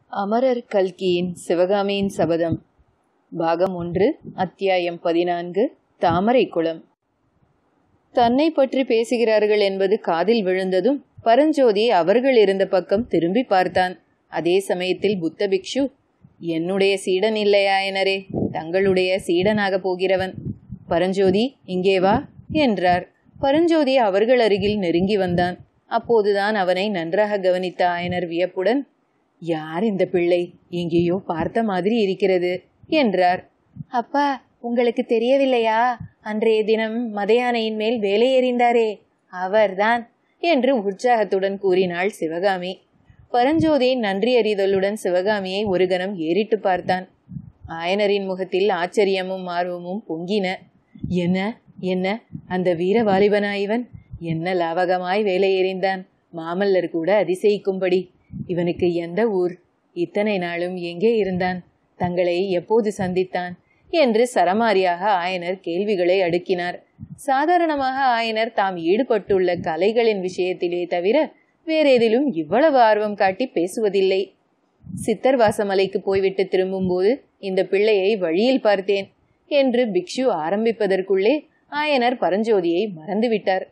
அமரர் கல்கியின் சிவகாமியின் சபதம் பாகம் ஒன்று அத்தியாயம் பதினான்கு தாமரைக்குளம் தன்னை பற்றி பேசுகிறார்கள் என்பது காதில் விழுந்ததும் பரஞ்சோதி அவர்கள் இருந்த பக்கம் திரும்பி பார்த்தான் அதே சமயத்தில் புத்த பிக்ஷு என்னுடைய சீடன் இல்லையாயனரே தங்களுடைய சீடனாக போகிறவன் பரஞ்சோதி இங்கே வா என்றார் பரஞ்சோதி அவர்கள் அருகில் நெருங்கி வந்தான் அப்போதுதான் அவனை நன்றாக கவனித்த ஆயனர் வியப்புடன் யார் இந்த பிள்ளை எங்கேயோ பார்த்த மாதிரி இருக்கிறது என்றார் அப்பா உங்களுக்கு தெரியவில்லையா அன்றைய தினம் மதையானையின் மேல் வேலை எறிந்தாரே அவர்தான் என்று உற்சாகத்துடன் கூறினாள் சிவகாமி பரஞ்சோதி நன்றி அறிதலுடன் சிவகாமியை ஒரு கணம் ஏறிட்டு பார்த்தான் ஆயனரின் முகத்தில் ஆச்சரியமும் ஆர்வமும் பொங்கின என்ன என்ன அந்த வீர வாலிபனா இவன் என்ன லாவகமாய் வேலை எறிந்தான் மாமல்லர் கூட அதிசயிக்கும்படி இவனுக்கு எந்த ஊர் இத்தனை நாளும் எங்கே இருந்தான் தங்களை எப்போது சந்தித்தான் என்று சரமாரியாக ஆயனர் கேள்விகளை அடுக்கினார் சாதாரணமாக ஆயனர் தாம் ஈடுபட்டுள்ள கலைகளின் விஷயத்திலே தவிர வேறேதிலும் இவ்வளவு ஆர்வம் காட்டி பேசுவதில்லை சித்தர்வாசமலைக்கு போய்விட்டு திரும்பும்போது இந்த பிள்ளையை வழியில் பார்த்தேன் என்று பிக்ஷு ஆரம்பிப்பதற்குள்ளே ஆயனர் பரஞ்சோதியை மறந்துவிட்டார்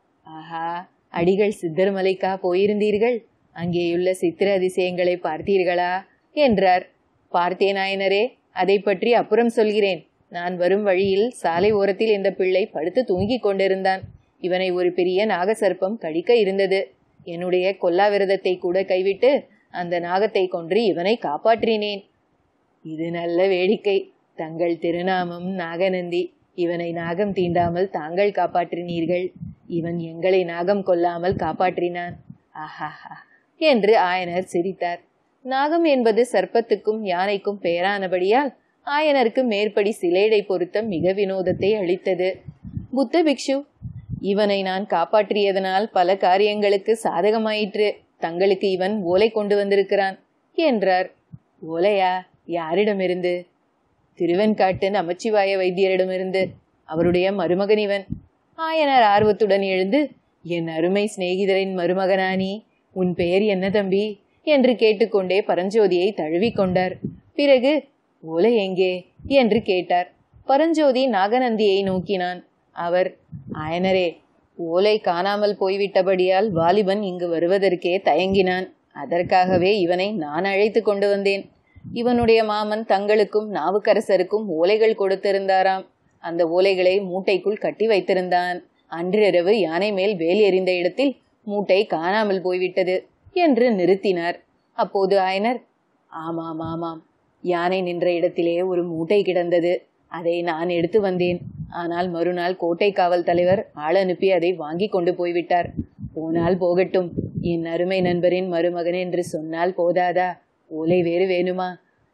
ஆஹா அடிகள் சித்தர் மலைக்கா போயிருந்தீர்கள் அங்கேயுள்ள சித்திர அதிசயங்களை பார்த்தீர்களா என்றார் பார்த்தேன் ஆயனரே அதை பற்றி அப்புறம் சொல்கிறேன் நான் வரும் வழியில் சாலை ஓரத்தில் இந்த பிள்ளை படுத்து தூங்கிக் கொண்டிருந்தான் இவனை ஒரு பெரிய நாகசர்ப்பம் கடிக்க இருந்தது என்னுடைய கொல்லாவிரதத்தை கூட கைவிட்டு அந்த நாகத்தை கொன்று இவனை காப்பாற்றினேன் இது நல்ல வேடிக்கை தங்கள் திருநாமம் நாகநந்தி இவனை நாகம் தீண்டாமல் தாங்கள் காப்பாற்றினீர்கள் இவன் எங்களை நாகம் கொல்லாமல் காப்பாற்றினான் ஆஹாஹா என்று ஆயனர் சிரித்தார் நாகம் என்பது சர்ப்பத்துக்கும் யானைக்கும் பெயரானபடியால் ஆயனருக்கு மேற்படி சிலேடை பொருத்தம் மிக வினோதத்தை அளித்தது புத்த பிக்ஷு இவனை நான் காப்பாற்றியதனால் பல காரியங்களுக்கு சாதகமாயிற்று தங்களுக்கு இவன் ஓலை கொண்டு வந்திருக்கிறான் என்றார் ஓலையா யாரிடமிருந்து திருவெண்காட்டு நமச்சிவாய வைத்தியரிடமிருந்து அவருடைய மருமகன் இவன் ஆயனர் ஆர்வத்துடன் எழுந்து என் அருமை சிநேகிதரின் மருமகனானி உன் பெயர் என்ன தம்பி என்று கேட்டுக்கொண்டே பரஞ்சோதியை தழுவிக்கொண்டார் பிறகு ஓலை எங்கே என்று கேட்டார் பரஞ்சோதி நாகநந்தியை நோக்கினான் அவர் ஆயனரே ஓலை காணாமல் போய்விட்டபடியால் வாலிபன் இங்கு வருவதற்கே தயங்கினான் அதற்காகவே இவனை நான் அழைத்து கொண்டு வந்தேன் இவனுடைய மாமன் தங்களுக்கும் நாவுக்கரசருக்கும் ஓலைகள் கொடுத்திருந்தாராம் அந்த ஓலைகளை மூட்டைக்குள் கட்டி வைத்திருந்தான் அன்றிரவு யானை மேல் வேல் எறிந்த இடத்தில் மூட்டை காணாமல் போய்விட்டது என்று நிறுத்தினார் அப்போது ஆயனர் ஆமாம் ஆமாம் யானை நின்ற இடத்திலே ஒரு மூட்டை கிடந்தது அதை நான் எடுத்து வந்தேன் ஆனால் மறுநாள் கோட்டை காவல் தலைவர் ஆள் அனுப்பி அதை வாங்கி கொண்டு போய்விட்டார் போனால் போகட்டும் என் அருமை நண்பரின் மருமகன் என்று சொன்னால் போதாதா ஓலை வேறு வேணுமா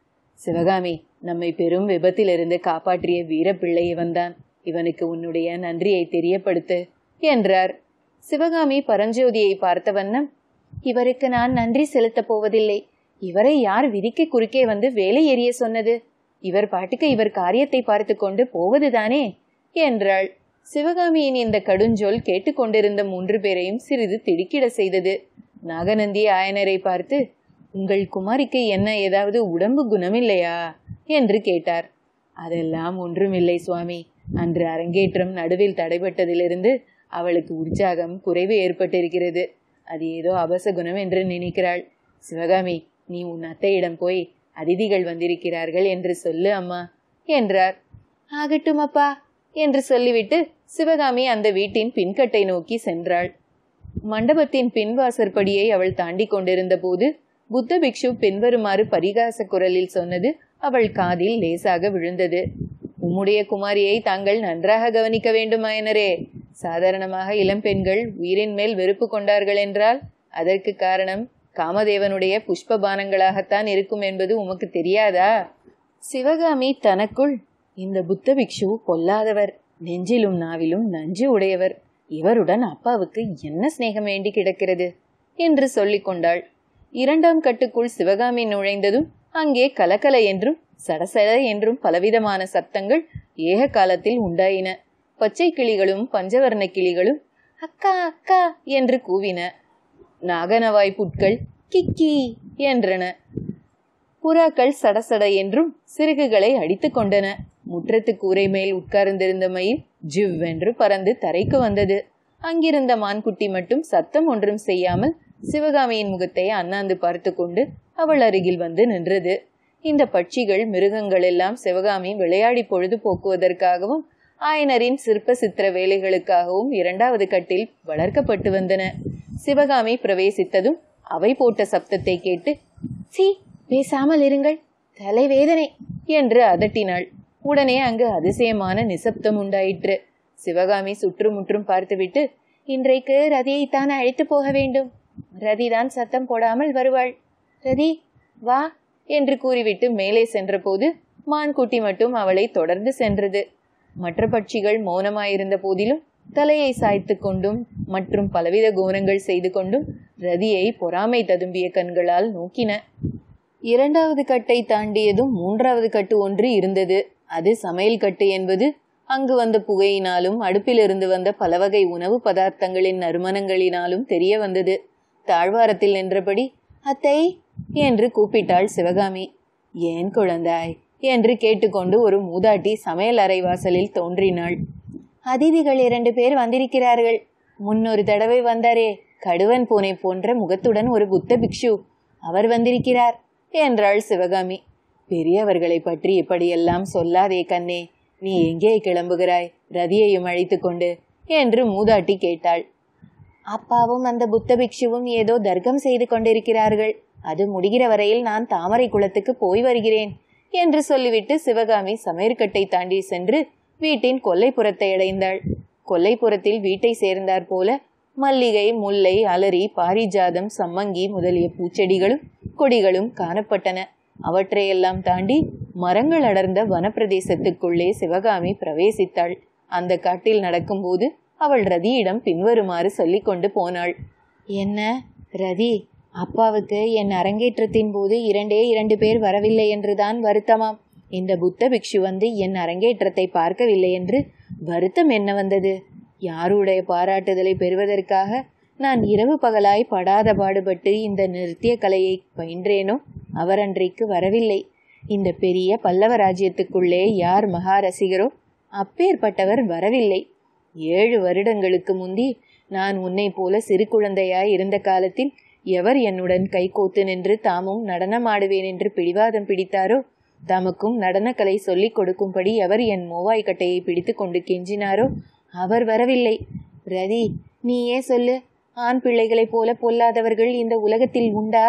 சிவகாமி நம்மை பெரும் விபத்திலிருந்து காப்பாற்றிய வீரப்பிள்ளை இவன்தான் இவனுக்கு உன்னுடைய நன்றியை தெரியப்படுத்து என்றார் சிவகாமி பரஞ்சோதியை பார்த்த வண்ணம் இவருக்கு நான் நன்றி செலுத்தப் போவதில்லை இவரை யார் விதிக்கு குறுக்கே வந்து வேலை எறிய சொன்னது இவர் பாட்டுக்கு இவர் காரியத்தை பார்த்து கொண்டு போவதுதானே என்றாள் சிவகாமியின் இந்த கடுஞ்சொல் கேட்டுக்கொண்டிருந்த மூன்று பேரையும் சிறிது திடுக்கிட செய்தது நாகநந்தி ஆயனரை பார்த்து உங்கள் குமாரிக்கு என்ன ஏதாவது உடம்பு குணமில்லையா என்று கேட்டார் அதெல்லாம் ஒன்றுமில்லை சுவாமி அன்று அரங்கேற்றம் நடுவில் தடைபட்டதிலிருந்து அவளுக்கு உற்சாகம் குறைவு ஏற்பட்டிருக்கிறது அது ஏதோ அபசகுணம் என்று நினைக்கிறாள் சிவகாமி நீ உன் அத்தையிடம் போய் அதிதிகள் வந்திருக்கிறார்கள் என்று சொல்லு அம்மா என்றார் ஆகட்டும் அப்பா என்று சொல்லிவிட்டு சிவகாமி அந்த வீட்டின் பின்கட்டை நோக்கி சென்றாள் மண்டபத்தின் பின்வாசற்படியை அவள் தாண்டி கொண்டிருந்த போது புத்த பிக்ஷு பின்வருமாறு பரிகாச குரலில் சொன்னது அவள் காதில் லேசாக விழுந்தது உம்முடைய குமாரியை தாங்கள் நன்றாக கவனிக்க வேண்டும் ஆயனரே சாதாரணமாக இளம்பெண்கள் உயிரின் மேல் வெறுப்பு கொண்டார்கள் என்றால் அதற்கு காரணம் காமதேவனுடைய புஷ்ப பானங்களாகத்தான் இருக்கும் என்பது உமக்கு தெரியாதா சிவகாமி தனக்குள் இந்த புத்த பிக்ஷு பொல்லாதவர் நெஞ்சிலும் நாவிலும் நஞ்சு உடையவர் இவருடன் அப்பாவுக்கு என்ன சிநேகம் வேண்டி கிடக்கிறது என்று சொல்லிக் கொண்டாள் இரண்டாம் கட்டுக்குள் சிவகாமி நுழைந்ததும் அங்கே கலக்கல என்றும் சடசட என்றும் பலவிதமான சப்தங்கள் ஏக காலத்தில் உண்டாயின பச்சை கிளிகளும் பஞ்சவர்ண கிளிகளும் அக்கா அக்கா என்று கூவின நாகனவாய் புட்கள் கிக்கி என்றன புறாக்கள் சடசட என்றும் சிறகுகளை அடித்துக் கொண்டன முற்றத்து கூரை மேல் உட்கார்ந்திருந்த மயில் ஜிவ்வென்று பறந்து தரைக்கு வந்தது அங்கிருந்த மான்குட்டி மட்டும் சத்தம் ஒன்றும் செய்யாமல் சிவகாமியின் முகத்தை அண்ணாந்து பார்த்து கொண்டு அவள் அருகில் வந்து நின்றது இந்த பட்சிகள் மிருகங்கள் எல்லாம் சிவகாமி விளையாடி பொழுது போக்குவதற்காகவும் ஆயனரின் சிற்ப சித்திர வேலைகளுக்காகவும் இரண்டாவது கட்டில் வளர்க்கப்பட்டு வந்தன சிவகாமி பிரவேசித்ததும் அவை போட்ட சப்தத்தை கேட்டு சி பேசாமல் இருங்கள் தலைவேதனை என்று அதட்டினாள் உடனே அங்கு அதிசயமான நிசப்தம் உண்டாயிற்று சிவகாமி சுற்றுமுற்றும் பார்த்துவிட்டு இன்றைக்கு ரதியைத்தான் அழைத்து போக வேண்டும் ரதிதான் சத்தம் போடாமல் வருவாள் ரதி வா என்று கூறிவிட்டு மேலே சென்றபோது மான்குட்டி மட்டும் அவளை தொடர்ந்து சென்றது மற்ற பட்சிகள் மௌனமாயிருந்த போதிலும் தலையை சாய்த்து கொண்டும் மற்றும் பலவித கோரங்கள் செய்து கொண்டும் ரதியை பொறாமை ததும்பிய கண்களால் நோக்கின இரண்டாவது கட்டை தாண்டியதும் மூன்றாவது கட்டு ஒன்று இருந்தது அது சமையல் கட்டு என்பது அங்கு வந்த புகையினாலும் அடுப்பிலிருந்து வந்த பலவகை உணவு பதார்த்தங்களின் நறுமணங்களினாலும் தெரிய வந்தது தாழ்வாரத்தில் நின்றபடி அத்தை என்று கூப்பிட்டாள் சிவகாமி ஏன் குழந்தாய் என்று கேட்டுக்கொண்டு ஒரு மூதாட்டி சமையல் அறை வாசலில் தோன்றினாள் அதிதிகள் இரண்டு பேர் வந்திருக்கிறார்கள் முன்னொரு தடவை வந்தாரே கடுவன் பூனை போன்ற முகத்துடன் ஒரு புத்த பிக்ஷு அவர் வந்திருக்கிறார் என்றாள் சிவகாமி பெரியவர்களை பற்றி இப்படியெல்லாம் சொல்லாதே கண்ணே நீ எங்கே கிளம்புகிறாய் ரதியையும் அழைத்து கொண்டு என்று மூதாட்டி கேட்டாள் அப்பாவும் அந்த புத்த பிக்ஷுவும் ஏதோ தர்க்கம் செய்து கொண்டிருக்கிறார்கள் அது முடிகிற வரையில் நான் தாமரை குளத்துக்கு போய் வருகிறேன் என்று சொல்லிவிட்டு சிவகாமி சமையற்கட்டை தாண்டி சென்று வீட்டின் கொல்லைப்புறத்தை அடைந்தாள் கொல்லைப்புறத்தில் வீட்டை சேர்ந்தார் போல மல்லிகை முல்லை அலரி பாரிஜாதம் சம்மங்கி முதலிய பூச்செடிகளும் கொடிகளும் காணப்பட்டன அவற்றையெல்லாம் தாண்டி மரங்கள் அடர்ந்த வனப்பிரதேசத்துக்குள்ளே சிவகாமி பிரவேசித்தாள் அந்த காட்டில் நடக்கும்போது அவள் ரதியிடம் பின்வருமாறு சொல்லிக் கொண்டு போனாள் என்ன ரதி அப்பாவுக்கு என் அரங்கேற்றத்தின் போது இரண்டே இரண்டு பேர் வரவில்லை என்றுதான் வருத்தமாம் இந்த புத்த பிக்ஷு வந்து என் அரங்கேற்றத்தை பார்க்கவில்லை என்று வருத்தம் என்ன வந்தது யாருடைய பாராட்டுதலை பெறுவதற்காக நான் இரவு பகலாய் படாத பாடுபட்டு இந்த நிறுத்திய கலையை பயின்றேனோ அவர் அன்றைக்கு வரவில்லை இந்த பெரிய பல்லவ ராஜ்யத்துக்குள்ளே யார் மகா ரசிகரோ அப்பேற்பட்டவர் வரவில்லை ஏழு வருடங்களுக்கு முந்தி நான் உன்னை போல சிறு குழந்தையாய் இருந்த காலத்தில் எவர் என்னுடன் கைகோத்து நின்று தாமும் நடனமாடுவேன் என்று பிடிவாதம் பிடித்தாரோ தமக்கும் நடனக்கலை சொல்லிக் கொடுக்கும்படி எவர் என் மோவாய் கட்டையை பிடித்து கொண்டு கெஞ்சினாரோ அவர் வரவில்லை ரதி நீயே சொல்லு ஆண் பிள்ளைகளைப் போல பொல்லாதவர்கள் இந்த உலகத்தில் உண்டா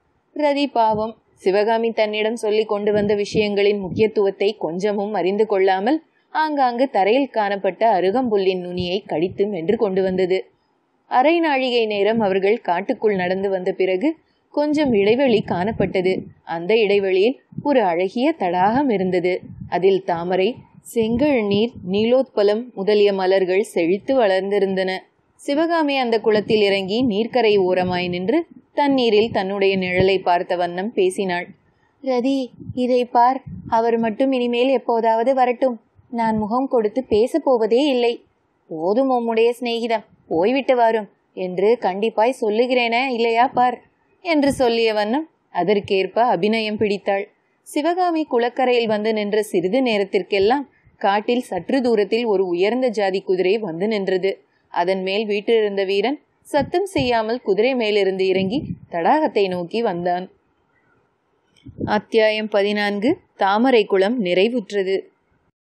ரதி பாவம் சிவகாமி தன்னிடம் சொல்லிக் கொண்டு வந்த விஷயங்களின் முக்கியத்துவத்தை கொஞ்சமும் அறிந்து கொள்ளாமல் ஆங்காங்கு தரையில் காணப்பட்ட அருகம்புல்லின் நுனியை கடித்து மென்று கொண்டு வந்தது அரை நாழிகை நேரம் அவர்கள் காட்டுக்குள் நடந்து வந்த பிறகு கொஞ்சம் இடைவெளி காணப்பட்டது அந்த இடைவெளியில் ஒரு அழகிய தடாகம் இருந்தது அதில் தாமரை செங்கல் நீர் நீலோத்பலம் முதலிய மலர்கள் செழித்து வளர்ந்திருந்தன சிவகாமி அந்த குளத்தில் இறங்கி நீர்க்கரை ஓரமாய் நின்று தண்ணீரில் தன்னுடைய நிழலை பார்த்த வண்ணம் பேசினாள் ரதி இதை பார் அவர் மட்டும் இனிமேல் எப்போதாவது வரட்டும் நான் முகம் கொடுத்து பேசப் போவதே இல்லை போதும் உம்முடைய சிநேகிதம் போய்விட்டு வரும் என்று கண்டிப்பாய் சொல்லுகிறேனே இல்லையா பார் என்று சொல்லிய வண்ணம் அதற்கேற்ப அபிநயம் பிடித்தாள் சிவகாமி குளக்கரையில் வந்து நின்ற சிறிது நேரத்திற்கெல்லாம் காட்டில் சற்று தூரத்தில் ஒரு உயர்ந்த ஜாதி குதிரை வந்து நின்றது அதன் மேல் வீட்டிலிருந்த வீரன் சத்தம் செய்யாமல் குதிரை மேலிருந்து இறங்கி தடாகத்தை நோக்கி வந்தான் அத்தியாயம் பதினான்கு தாமரை குளம் நிறைவுற்றது